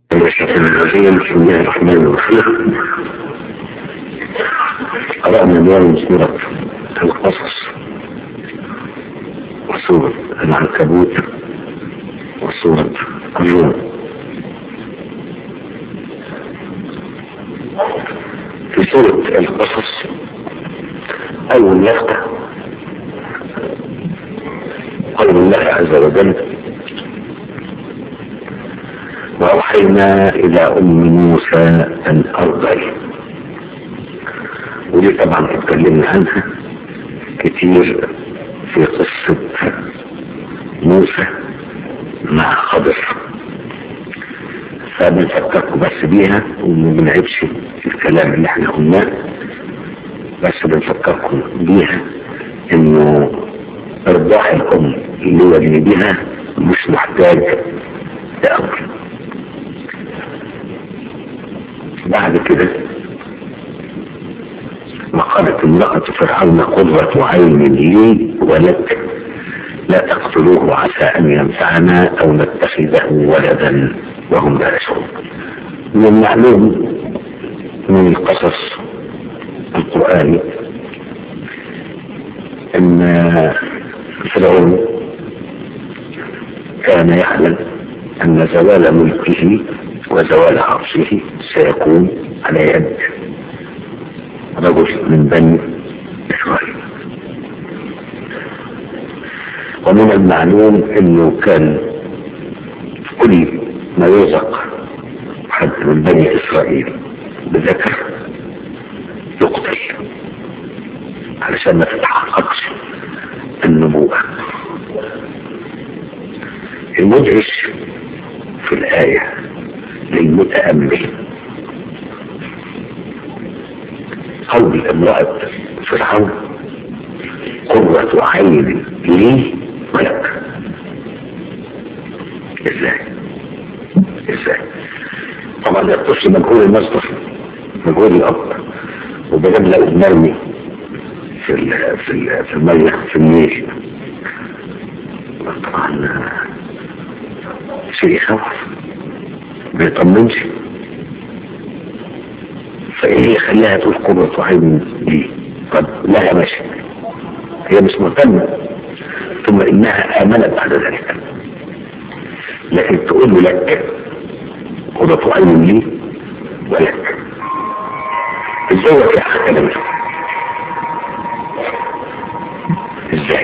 الشيطان الرجيم بسم الله الرحمن الرحيم قرأنا اليوم سورة القصص وسورة العنكبوت وسورة الروم في سورة القصص أول لفتة قول الله عز وجل وأوحينا إلى أم موسى أن أرضعي ودي طبعا اتكلمنا عنها كتير في قصة موسى مع خضر فبنفكركم بس بيها وما بنعيبش الكلام اللي احنا قلناه بس بنفكركم بيها انه ارضاع الام اللي هو بها مش محتاج لامر بعد كده وقالت امرأة فرعون قرة عين لي ولك لا تقتلوه عسى أن ينفعنا أو نتخذه ولدا وهم لا يشعرون من المعلوم من القصص القرآني أن فرعون كان يعلم أن زوال ملكه وزوال عرشه سيكون على يد رجل من بني إسرائيل ومن المعلوم أنه كان كل ما يرزق حد من بني إسرائيل بذكر يقتل علشان ما تتحققش النبوءة المدهش في الآية للمتأمل قول امرأة فرعون قرة عين لي ولك ازاي ازاي طبعا يتصل مجهول المصدر مجهول الاب وبدل لو مرمي في ال في ال في المية في النيل طبعا شيء يخوف ما يطمنش فايه يخليها تقول قرة عين دي طب لا يا باشا هي مش مهتمة ثم انها امنت بعد ذلك لكن تقول له لك قرة عين لي ولك ازاي في حق كلامه ازاي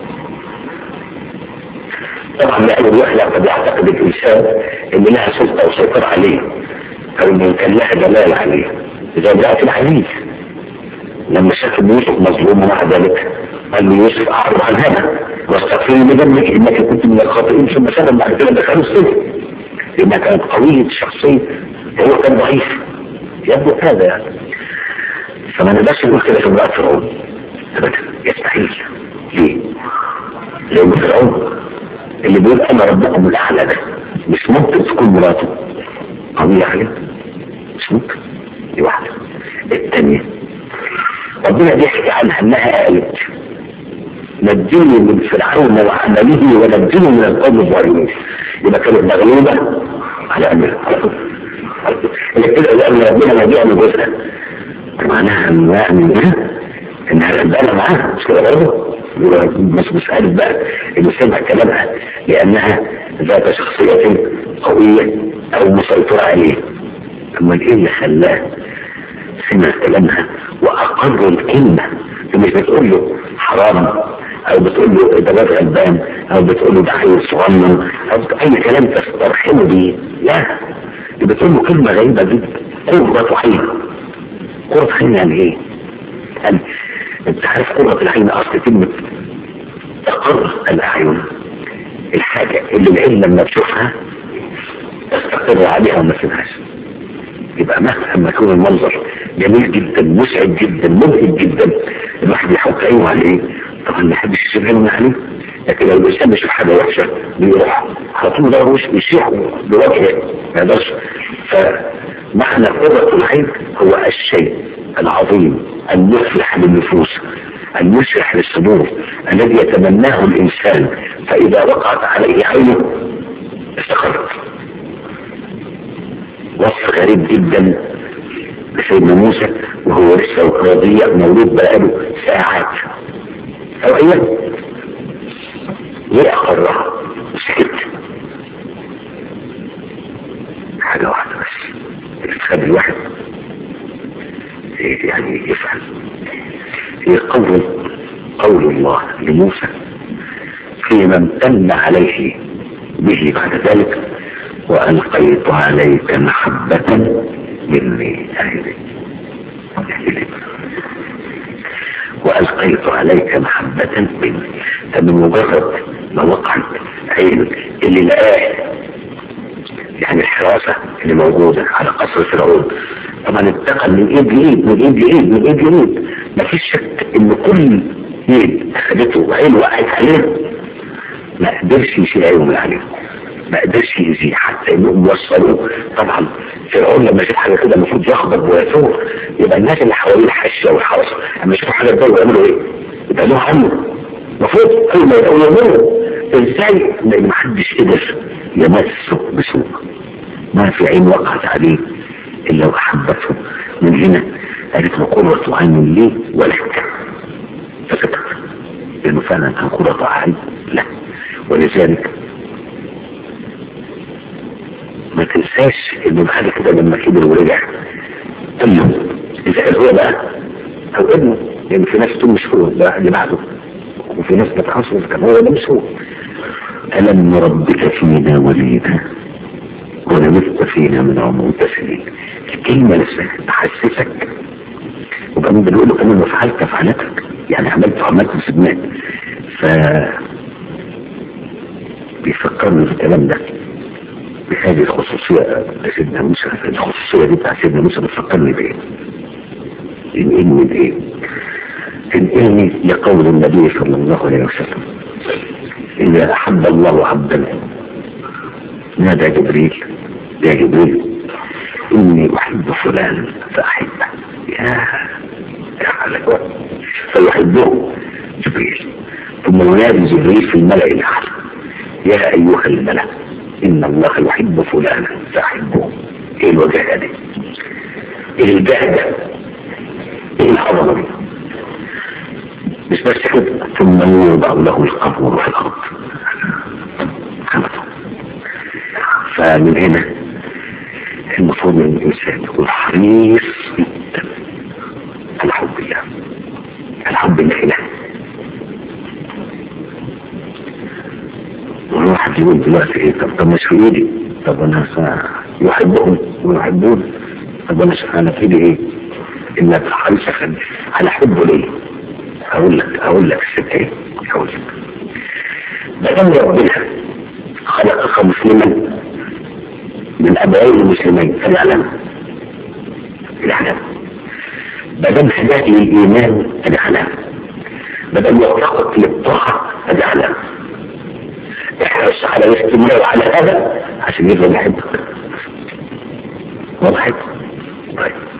طبعا لأن الوحدة قد يعتقد الإنسان إن لها سلطة وسيطرة عليه أو إن كان لها دلالة عليه إذا جاء في الحديث لما شاف ابن يوسف مظلوم ومع ذلك قال له يوسف أعرض عن هذا واستغفري لذنبك إنك كنت من الخاطئين ثم سلم بعد كده دخلوا السجن لأنها كانت قوية الشخصية وهو كان ضعيف يبدو هذا يعني فما نقدرش نقول كده في امرأة فرعون أبدا يستحيل ليه؟ لأن فرعون اللي بيقول انا ربكم الاعلى ده مش ممكن تكون مراته قوية عليه مش ممكن دي واحدة الثانية ربنا بيحكي عنها انها قالت نجيني من فرعون وعمله ونجيني من القوم الظالمين يبقى كانت مغلوبة على امرها اللي كده لان ربنا نجيها من جزءها معناها ان يعني انها غلبانه معاها مش كده برضه مش مش عارف بقى اللي سمع كلامها لانها ذات شخصية قوية او مسيطرة عليه اما ايه اللي خلاه سمع كلامها واقر الكلمة مش بتقول له حرام او بتقول له ده باب غلبان او بتقول له ده عيل صغنن او اي كلام تسترحمه بيه لا دي بتقول له كلمة غريبة جدا قرة عين قرة عين يعني ايه؟ يعني انت عارف قرة العين اصل كلمة تقر الاعين الحاجة اللي العين لما تشوفها تستقر عليها وما تسيبهاش يبقى مهما يكون المنظر جميل جدا مسعد جدا مبهج جدا الواحد يحط عينه عليه طبعا ما يحبش يسيب عينه عليه لكن لو الانسان يشوف حاجه وحشه بيروح على طول ده وش يشيح بوجهه ما يقدرش فمعنى قرة العين هو الشيء العظيم المفلح للنفوس المشرح للصدور الذي يتمناه الإنسان فإذا وقعت عليه عينه استقرت وصف غريب جدا لسيدنا موسى وهو لسه رضيع مولود بقاله ساعات او ايام ليه اقرها وسكت حاجة واحدة بس تخلي الواحد يعني يفعل هي قول قول الله لموسى فيما امتن عليه به بعد ذلك وألقيت عليك محبة مني أهلي وألقيت عليك محبة مني فبمجرد ما وقعت عين اللي لقاه يعني الحراسة اللي موجودة على قصر فرعون طبعا انتقل من ايد لايد من ايد لايد من ايد لايد مفيش شك ان كل ايد اخدته وعين وقعت عليه ما قدرش يشيل عينه من عليه ما قدرش يزيه حتى انهم وصلوه طبعا فرعون لما يشوف حاجه كده المفروض يخبط ويثور يبقى الناس اللي حواليه الحشه والحرس لما يشوفوا حاجه تضايقوا يعملوا ايه؟ يبقى عنه المفروض اول ما يبقوا يعملوا ازاي ما حدش قدر يمسه بسوء ما في عين وقعت عليه الا وحبته من هنا قالت له قرة عين لي ولك فسكت لانه فعلا كان قرة عين لا ولذلك ما تنساش انه بعد كده لما كبر ورجع قال له اذا كان هو بقى او ابنه لان في ناس تقول مش هو ده اللي بعده وفي ناس بتحصل كان هو ده مش هو ألم نربك فينا وليدا ولبثت فينا من عمرك سنين الكلمة لسه تحسسك وكمان بنقول له كمان وفعلت فعلتك يعني عملت عملت سبناك ف بيفكرني في الكلام ده بهذه الخصوصية سيدنا موسى الخصوصية دي بتاع سيدنا موسى بتفكرني بايه؟ تنقلني بايه؟ تنقلني لقول النبي صلى الله عليه وسلم إذا أحب الله عبدا نادى جبريل يا جبريل إني أحب فلان فأحبه يا يا حلاوة فيحبه جبريل ثم ينادي جبريل في الملأ الأعلى يا أيها الملأ إن الله يحب فلانا فأحبه إيه الوجهة دي؟ إيه الجهدة؟ إيه العظمة دي؟ مش بس كده ثم يوضع له القبول في الارض فمن هنا المفروض ان الانسان يكون حريص جدا على حب الله على حب الاله والواحد يقول دلوقتي ايه طب طب مش في ايدي طب انا يحبهم ويحبون طب انا انا في ايدي ايه انك حريص على حبه ليه اقول لك اقول لك الست ايه اقول لك ما دام ربنا خلقك مسلما من ابوين المسلمين فالاعلم الاعلام ما دام هداك للايمان الاعلام ما دام وفقك للطاعه الاعلام احرص على الاستمرار على هذا عشان يفضل يحبك واضح طيب